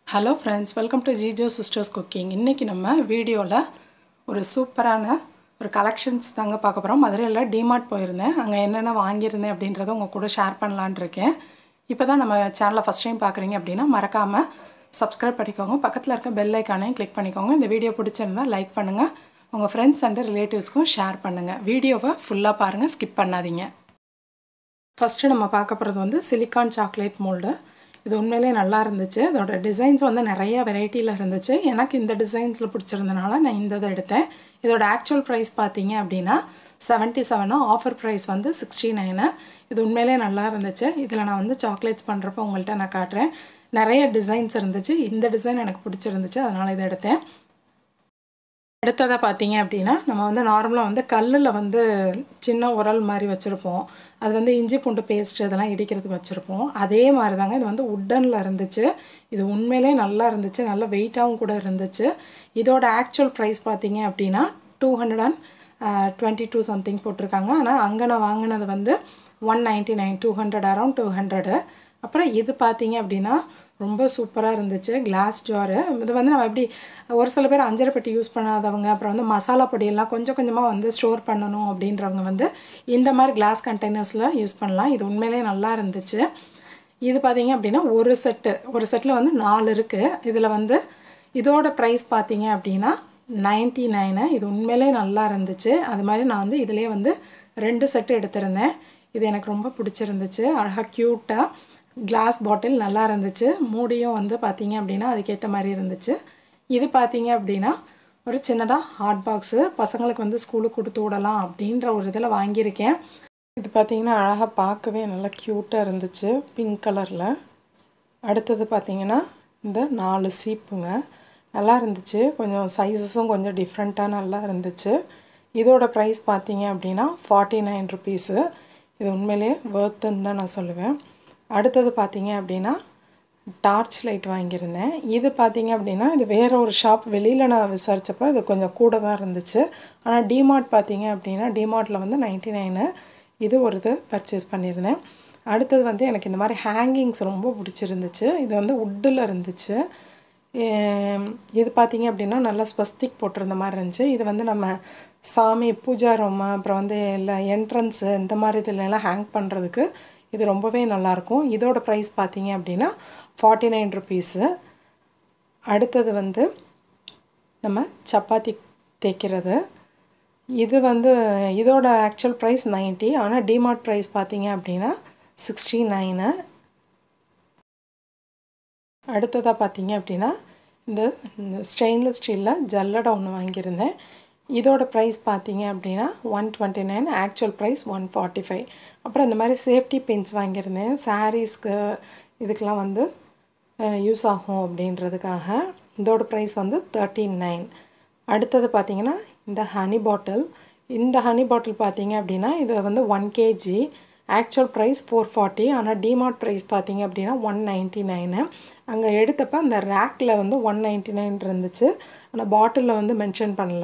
hello friends welcome to Jijo sisters cooking இன்றைக்கி நம்ம வீடியோவில் ஒரு சூப்பரான ஒரு கலெக்ஷன்ஸ் தாங்க பார்க்க போகிறோம் மதுரையில் டிமார்ட் போயிருந்தேன் அங்கே என்னென்ன வாங்கியிருந்தேன் அப்படின்றத உங்கள் கூட ஷேர் பண்ணலான் இருக்கேன் இப்போ தான் நம்ம சேனலை ஃபஸ்ட் டைம் பார்க்குறீங்க அப்படின்னா மறக்காமல் சப்ஸ்கிரைப் பண்ணிக்கோங்க பக்கத்தில் இருக்க பெல் ஐக்கானையும் கிளிக் பண்ணிக்கோங்க இந்த வீடியோ பிடிச்சிருந்தா லைக் பண்ணுங்கள் உங்கள் ஃப்ரெண்ட்ஸ் அண்ட் ரிலேட்டிவ்ஸ்க்கும் ஷேர் பண்ணுங்கள் வீடியோவை ஃபுல்லாக பாருங்கள் ஸ்கிப் பண்ணாதீங்க ஃபஸ்ட்டு நம்ம பார்க்க போகிறது வந்து சிலிக்கான் சாக்லேட் மோல்டு இது உண்மையிலே நல்லா இருந்துச்சு இதோட டிசைன்ஸ் வந்து நிறைய வெரைட்டியில் இருந்துச்சு எனக்கு இந்த டிசைன்ஸில் பிடிச்சிருந்தனால நான் இந்த இதை எடுத்தேன் இதோட ஆக்சுவல் ப்ரைஸ் பார்த்தீங்க அப்படின்னா செவன்ட்டி செவனும் ஆஃபர் ப்ரைஸ் வந்து சிக்ஸ்டி நைனு இது உண்மையிலே நல்லா இருந்துச்சு இதில் நான் வந்து சாக்லேட்ஸ் பண்ணுறப்போ உங்கள்கிட்ட நான் காட்டுறேன் நிறைய டிசைன்ஸ் இருந்துச்சு இந்த டிசைன் எனக்கு பிடிச்சிருந்துச்சு அதனால் இதை எடுத்தேன் அடுத்ததாக பார்த்தீங்க அப்படின்னா நம்ம வந்து நார்மலாக வந்து கல்லில் வந்து சின்ன உரல் மாதிரி வச்சுருப்போம் அது வந்து இஞ்சி பூண்டு பேஸ்ட் இதெல்லாம் இடிக்கிறதுக்கு வச்சுருப்போம் அதே மாதிரி தாங்க இது வந்து உட்டனில் இருந்துச்சு இது உண்மையிலே நல்லா இருந்துச்சு நல்ல வெயிட்டாகவும் கூட இருந்துச்சு இதோட ஆக்சுவல் ப்ரைஸ் பார்த்தீங்க அப்படின்னா two hundred and twenty two something போட்டிருக்காங்க ஆனால் அங்கே நான் வாங்கினது வந்து one ninety nine two hundred around two hundred அப்புறம் இது பார்த்தீங்க அப்படின்னா ரொம்ப சூப்பராக இருந்துச்சு கிளாஸ் ஜாரு இது வந்து நம்ம எப்படி ஒரு சில பேர் அஞ்சரை பெட்டி யூஸ் பண்ணாதவங்க அப்புறம் வந்து மசாலா பொடியெல்லாம் கொஞ்சம் கொஞ்சமாக வந்து ஸ்டோர் பண்ணணும் அப்படின்றவங்க வந்து இந்த மாதிரி கிளாஸ் கண்டெய்னர்ஸில் யூஸ் பண்ணலாம் இது உண்மையிலே நல்லா இருந்துச்சு இது பார்த்தீங்க அப்படின்னா ஒரு செட்டு ஒரு செட்டில் வந்து நாலு இருக்குது இதில் வந்து இதோட ப்ரைஸ் பார்த்தீங்க அப்படின்னா நைன்ட்டி நைனு இது உண்மையிலே நல்லா இருந்துச்சு அது மாதிரி நான் வந்து இதிலே வந்து ரெண்டு செட்டு எடுத்திருந்தேன் இது எனக்கு ரொம்ப பிடிச்சிருந்துச்சு அழகாக க்யூட்டாக கிளாஸ் பாட்டில் நல்லா இருந்துச்சு மூடியும் வந்து பார்த்தீங்க அப்படின்னா அதுக்கேற்ற மாதிரி இருந்துச்சு இது பார்த்தீங்க அப்படின்னா ஒரு சின்னதாக ஹாட் பாக்ஸு பசங்களுக்கு வந்து ஸ்கூலுக்கு கொடுத்து விடலாம் அப்படின்ற ஒரு இதில் வாங்கியிருக்கேன் இது பார்த்தீங்கன்னா அழகாக பார்க்கவே நல்லா க்யூட்டாக இருந்துச்சு பிங்க் கலரில் அடுத்தது பார்த்தீங்கன்னா இந்த நாலு சீப்புங்க நல்லா இருந்துச்சு கொஞ்சம் சைஸஸும் கொஞ்சம் டிஃப்ரெண்ட்டாக நல்லா இருந்துச்சு இதோட ப்ரைஸ் பார்த்தீங்க அப்படின்னா ஃபார்ட்டி நைன் ருபீஸு இது உண்மையிலே ஒர்த்துன்னு தான் நான் சொல்லுவேன் அடுத்தது பார்த்தீங்க அப்படின்னா டார்ச் லைட் வாங்கியிருந்தேன் இது பார்த்தீங்க அப்படின்னா இது வேறு ஒரு ஷாப் வெளியில் நான் விசாரித்தப்போ இது கொஞ்சம் கூட தான் இருந்துச்சு ஆனால் டிமார்ட் பார்த்தீங்க அப்படின்னா டிமார்ட்டில் வந்து நைன்ட்டி நைனு இது ஒரு இது பர்ச்சேஸ் பண்ணியிருந்தேன் அடுத்தது வந்து எனக்கு இந்த மாதிரி ஹேங்கிங்ஸ் ரொம்ப பிடிச்சிருந்துச்சு இது வந்து உட்டில் இருந்துச்சு இது பார்த்தீங்க அப்படின்னா நல்லா ஸ்வஸ்திக் போட்டிருந்த மாதிரி இருந்துச்சு இது வந்து நம்ம சாமி பூஜா ரூமு அப்புறம் வந்து இல்லை என்ட்ரன்ஸு இந்த மாதிரி இதுலலாம் ஹேங் பண்ணுறதுக்கு இது ரொம்பவே நல்லாயிருக்கும் இதோட ப்ரைஸ் பார்த்தீங்க அப்படின்னா ஃபார்ட்டி நைன் ருபீஸு அடுத்தது வந்து நம்ம சப்பாத்தி தேய்க்கிறது இது வந்து இதோட ஆக்சுவல் ப்ரைஸ் நைன்ட்டி ஆனால் டிமார்ட் ப்ரைஸ் பார்த்தீங்க அப்படின்னா சிக்ஸ்டி நைனு அடுத்ததாக பார்த்தீங்க அப்படின்னா இந்த ஸ்டெயின்லெஸ் ஸ்டீலில் ஜல்லடை ஒன்று வாங்கியிருந்தேன் இதோட ப்ரைஸ் பார்த்தீங்க அப்படின்னா one twenty nine actual price one forty five அப்புறம் இந்த மாதிரி சேஃப்டி பின்ஸ் வாங்கியிருந்தேன் சாரீஸ்க்கு இதுக்கெலாம் வந்து யூஸ் ஆகும் அப்படின்றதுக்காக இதோட ப்ரைஸ் வந்து தேர்ட்டி நைன் அடுத்தது பார்த்திங்கன்னா இந்த ஹனி பாட்டில் இந்த ஹனி பாட்டில் பார்த்தீங்க அப்படின்னா இது வந்து one KG actual price four forty ஆனால் டிமார்ட் ப்ரைஸ் பார்த்தீங்க அப்படின்னா ஒன் நைன்ட்டி நைனு அங்கே எடுத்தப்போ அந்த ரேக்கில் வந்து ஒன் நைன்ட்டி நைன் இருந்துச்சு ஆனால் பாட்டிலில் வந்து மென்ஷன் பண்ணல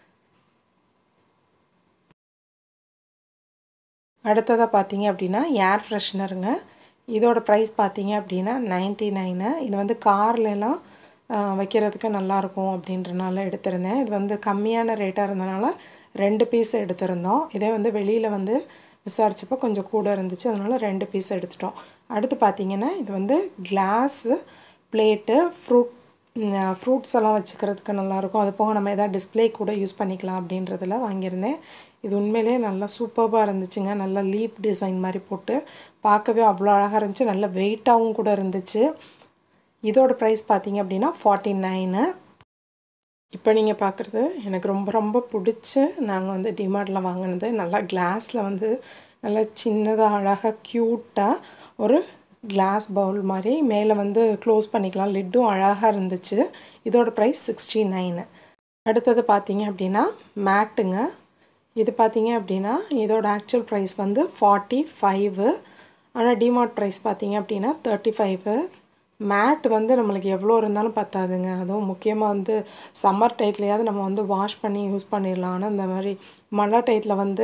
அடுத்ததாக பார்த்தீங்க அப்படின்னா ஏர் ஃப்ரெஷ்னருங்க இதோட ப்ரைஸ் பார்த்தீங்க அப்படின்னா நைன்ட்டி நைனு இது வந்து கார்லலாம் வைக்கிறதுக்கு நல்லாயிருக்கும் அப்படின்றனால எடுத்திருந்தேன் இது வந்து கம்மியான ரேட்டாக இருந்தனால ரெண்டு பீஸ் எடுத்திருந்தோம் இதே வந்து வெளியில் வந்து விசாரித்தப்போ கொஞ்சம் கூட இருந்துச்சு அதனால் ரெண்டு பீஸ் எடுத்துட்டோம் அடுத்து பார்த்திங்கன்னா இது வந்து கிளாஸு பிளேட்டு ஃப்ரூட் ஃப்ரூட்ஸ் எல்லாம் வச்சுக்கிறதுக்கு நல்லாயிருக்கும் அது போக நம்ம எதாவது டிஸ்பிளே கூட யூஸ் பண்ணிக்கலாம் அப்படின்றதுல வாங்கியிருந்தேன் இது உண்மையிலே நல்லா சூப்பராக இருந்துச்சுங்க நல்லா லீப் டிசைன் மாதிரி போட்டு பார்க்கவே அவ்வளோ அழகாக இருந்துச்சு நல்ல வெயிட்டாகவும் கூட இருந்துச்சு இதோட ப்ரைஸ் பார்த்தீங்க அப்படின்னா ஃபார்ட்டி நைனு இப்போ நீங்கள் பார்க்குறது எனக்கு ரொம்ப ரொம்ப பிடிச்சி நாங்கள் வந்து டிமார்ட்டில் வாங்கினது நல்லா கிளாஸில் வந்து நல்லா சின்னதாக அழகாக க்யூட்டாக ஒரு கிளாஸ் பவுல் மாதிரி மேலே வந்து க்ளோஸ் பண்ணிக்கலாம் லிட்டும் அழகாக இருந்துச்சு இதோட ப்ரைஸ் சிக்ஸ்டி நைனு அடுத்தது பார்த்தீங்க அப்படின்னா மேட்டுங்க இது பார்த்தீங்க அப்படின்னா இதோட ஆக்சுவல் ப்ரைஸ் வந்து ஃபார்ட்டி ஃபைவு ஆனால் டிமார்ட் ப்ரைஸ் பார்த்தீங்க அப்படின்னா தேர்ட்டி ஃபைவு மேட் வந்து நம்மளுக்கு எவ்வளோ இருந்தாலும் பத்தாதுங்க அதுவும் முக்கியமாக வந்து சம்மர் டைத்துலையாவது நம்ம வந்து வாஷ் பண்ணி யூஸ் பண்ணிடலாம் ஆனால் இந்த மாதிரி மழை டைத்தில் வந்து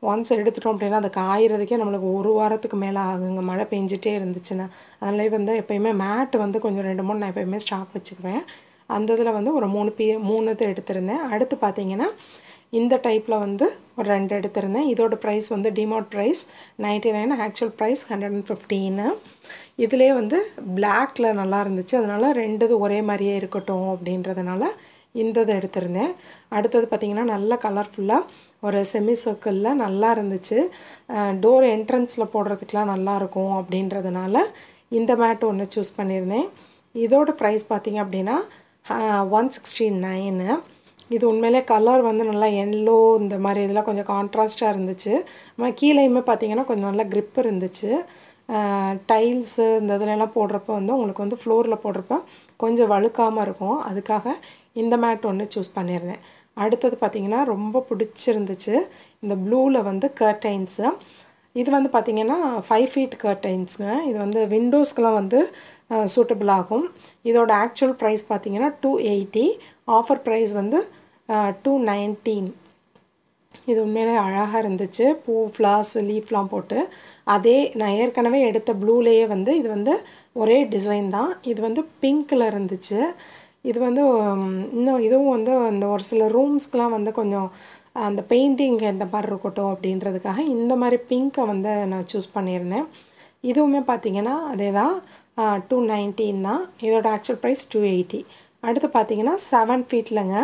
ஒன்ஸ் எடுத்துட்டோம் அப்படின்னா அது காயறதுக்கே நம்மளுக்கு ஒரு வாரத்துக்கு மேலே ஆகுங்க மழை பெஞ்சிட்டே இருந்துச்சுன்னா அதனால வந்து எப்போயுமே மேட் வந்து கொஞ்சம் ரெண்டு மூணு நான் எப்போயுமே ஸ்டாக் வச்சுக்குவேன் அந்த இதில் வந்து ஒரு மூணு பீ மூணு இது எடுத்திருந்தேன் அடுத்து பார்த்தீங்கன்னா இந்த டைப்பில் வந்து ஒரு ரெண்டு எடுத்திருந்தேன் இதோட ப்ரைஸ் வந்து DMart price ninety nine actual price hundred and fifteen இதிலே வந்து பிளாக்ல நல்லா இருந்துச்சு அதனால் ரெண்டு இது ஒரே மாதிரியே இருக்கட்டும் அப்படின்றதுனால இந்த இது எடுத்திருந்தேன் அடுத்தது பார்த்திங்கன்னா நல்ல கலர்ஃபுல்லாக ஒரு செமி சர்க்கிளில் நல்லா இருந்துச்சு டோர் என்ட்ரன்ஸில் போடுறதுக்கெலாம் நல்லாயிருக்கும் அப்படின்றதுனால இந்த மேட் ஒன்று சூஸ் பண்ணியிருந்தேன் இதோட ப்ரைஸ் பார்த்திங்க அப்படின்னா ஒன் சிக்ஸ்டி நைனு இது உண்மையிலே கலர் வந்து நல்லா எல்லோ இந்த மாதிரி இதெல்லாம் கொஞ்சம் கான்ட்ராஸ்ட்டாக இருந்துச்சு ஆனால் கீழேயுமே பார்த்தீங்கன்னா கொஞ்சம் நல்லா grip இருந்துச்சு டைல்ஸு இந்த இதுலலாம் போடுறப்ப வந்து உங்களுக்கு வந்து ஃப்ளோரில் போடுறப்ப கொஞ்சம் வழுக்காமல் இருக்கும் அதுக்காக இந்த மேட் ஒன்று சூஸ் பண்ணியிருந்தேன் அடுத்தது பார்த்திங்கன்னா ரொம்ப பிடிச்சிருந்துச்சு இந்த ப்ளூவில் வந்து கர்டைன்ஸு இது வந்து பார்த்திங்கன்னா ஃபைவ் ஃபீட் கர்டைன்ஸுங்க இது வந்து விண்டோஸ்க்கெலாம் வந்து சூட்டபிள் ஆகும் இதோட ஆக்சுவல் ப்ரைஸ் பார்த்திங்கன்னா டூ எயிட்டி ஆஃபர் ப்ரைஸ் வந்து டூ நைன்டீன் இது உண்மையிலே அழகாக இருந்துச்சு பூ ஃப்ளார்ஸ் லீஃப்லாம் போட்டு அதே நான் ஏற்கனவே எடுத்த ப்ளூலேயே வந்து இது வந்து ஒரே டிசைன் தான் இது வந்து பிங்க்கில் இருந்துச்சு இது வந்து உம், இன்னும் இதுவும் வந்து அந்த ஒரு சில ரூம்ஸ்க்கெலாம் வந்து கொஞ்சம் அந்த பெயிண்டிங் இந்த மாதிரி இருக்கட்டும் அப்படின்றதுக்காக இந்த மாதிரி பிங்க்கை வந்து நான் சூஸ் பண்ணியிருந்தேன் இதுவுமே பார்த்தீங்கன்னா அதே தான் டூ நைன்டீன் தான் இதோட ஆக்சுவல் ப்ரைஸ் டூ எயிட்டி அடுத்து பார்த்தீங்கன்னா செவன் ஃபீட்லங்க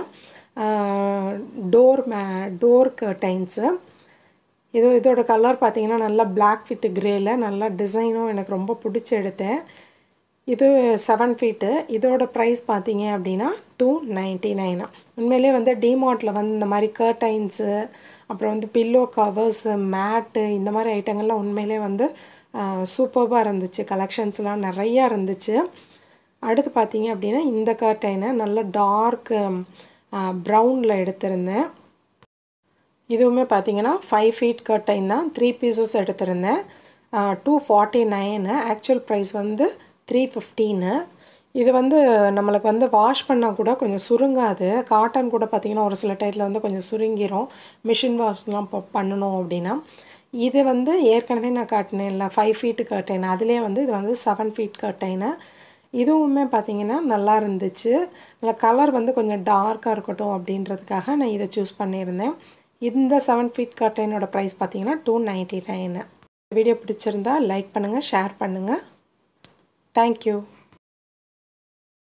டோர் மே டோர் கர்டைன்ஸு இது இதோட கலர் பார்த்தீங்கன்னா நல்லா Black வித் கிரேல நல்லா டிசைனும் எனக்கு ரொம்ப பிடிச்சி எடுத்தேன் இது செவன் ஃபீட்டு இதோட ப்ரைஸ் பார்த்தீங்க அப்படின்னா டூ நைன்ட்டி நைனா உண்மையிலே வந்து டிமார்ட்டில் வந்து இந்த மாதிரி கர்டைன்ஸு அப்புறம் வந்து பில்லோ கவர்ஸு மேட்டு இந்த மாதிரி ஐட்டங்கள்லாம் உண்மையிலே வந்து சூப்பர்பாக இருந்துச்சு கலெக்ஷன்ஸ்லாம் நிறையா இருந்துச்சு அடுத்து பார்த்தீங்க அப்படின்னா இந்த கர்டைனை நல்ல டார்க் ப்ரௌனில் எடுத்திருந்தேன் இதுவுமே பார்த்தீங்கன்னா ஃபைவ் ஃபீட் கர்டைன் தான் த்ரீ பீசஸ் எடுத்திருந்தேன் two forty nine actual price வந்து த்ரீ ஃபிஃப்டீனு இது வந்து நம்மளுக்கு வந்து வாஷ் பண்ணால் கூட கொஞ்சம் சுருங்காது காட்டன் கூட பார்த்திங்கன்னா ஒரு சில டயத்தில் வந்து கொஞ்சம் சுருங்கிரும் மிஷின் வாஷ்லாம் இப்போ பண்ணணும் அப்படின்னா இது வந்து ஏற்கனவே நான் காட்டினேன் இல்லை ஃபைவ் ஃபீட்டு கர்டைன் அதுலேயே வந்து இது வந்து செவன் ஃபீட் கர்டைனு இதுவுமே பார்த்தீங்கன்னா நல்லா இருந்துச்சு நல்லா கலர் வந்து கொஞ்சம் டார்க்காக இருக்கட்டும் அப்படின்றதுக்காக நான் இதை சூஸ் பண்ணியிருந்தேன் இந்த செவன் ஃபீட் கர்டைனோட ப்ரைஸ் பார்த்தீங்கன்னா டூ நைன்ட்டி நைனு வீடியோ பிடிச்சிருந்தா லைக் பண்ணுங்கள் ஷேர் பண்ணுங்கள் தேங்க்யூ